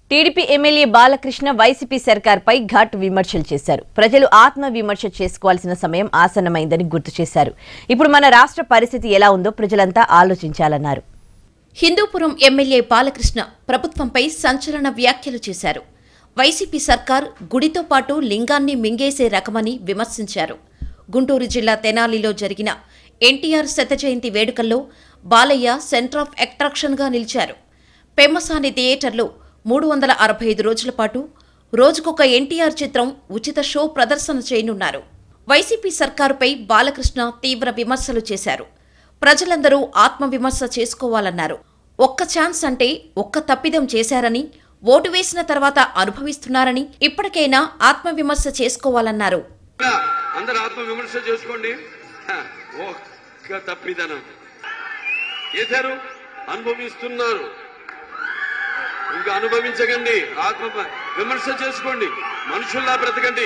TDP MLA Balakrishna YCP సర్కార్పై ఘాటు విమర్శలు చేశారు ప్రజలు ఆత్మ విమర్శ చేసుకోవాల్సిన సమయం ఆసన్నమైందని గుర్తు చేశారు ఇప్పుడు మన రాష్ట్ర పరిస్థితి ఎలా ఉందో ప్రజలంతా ఆలోచించాలన్నారు హిందూపురం ఎమ్మెల్యే బాలకృష్ణ ప్రభుత్వంపై సంచలన వ్యాఖ్యలు చేశారు వైసీపీ సర్కార్ గుడితో పాటు లింగాన్ని మింగేసే రకమని విమర్శించారు గుంటూరు జిల్లా తెనాలిలో జరిగిన ఎన్టీఆర్ శత జయంతి వేడుకల్లో బాలయ్య సెంటర్ ఆఫ్ అట్రాక్షన్గా నిలిచారు పెమ్మసాని థియేటర్లో మూడు వందల అరవై ఐదు రోజుల పాటు రోజుకొక ఎన్టీఆర్ చిత్రం ఉచిత షో ప్రదర్శన చేయనున్నారు వైసీపీ సర్కారుపై బాలకృష్ణ తీవ్ర విమర్శలు చేశారు ప్రజలందరూ ఆత్మవిమర్శ చేసుకోవాలన్నారు ఒక్క ఛాన్స్ అంటే ఒక్క తప్పిదం చేశారని ఓటు వేసిన తర్వాత అనుభవిస్తున్నారని ఇప్పటికైనా ఆత్మవిమర్శ చేసుకోవాలన్నారు ఇంకా అందరు ఆత్మ విమర్శ చేసుకోండి హ, ఒక్క తప్పిదనం చేశారు అనుభవిస్తున్నారు ఇంకా అనుభవించకండి ఆత్మ ప- విమర్శ చేసుకోండి మనుషుల్లా బ్రతకండి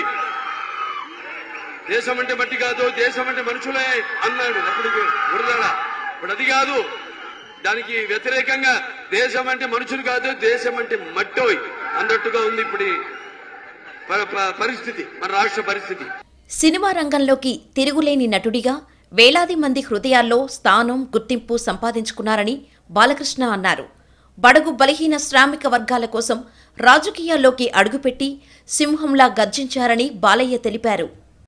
దేశం అంటే మట్టి కాదు దేశం అంటే మనుషులే అన్నాడు అప్పుడు గురదాడ ఇప్పుడు అది కాదు దానికి వ్యతిరేకంగా దేశం అంటే మనుషులు కాదు దేశం అంటే మట్టోయ్ అన్నట్టుగా ఉంది ఇప్పుడు ఈ ప- ప- పరిస్థితి మన రాష్ట్ర పరిస్థితి సినిమా రంగంలోకి తిరుగులేని నటుడిగా వేలాది మంది హృదయాల్లో స్థానం గుర్తింపు సంపాదించుకున్నారని బాలకృష్ణ అన్నారు బడుగు బలహీన శ్రామిక వర్గాల కోసం రాజకీయాల్లోకి అడుగుపెట్టి సింహంలా గర్జించారని బాలయ్య తెలిపారు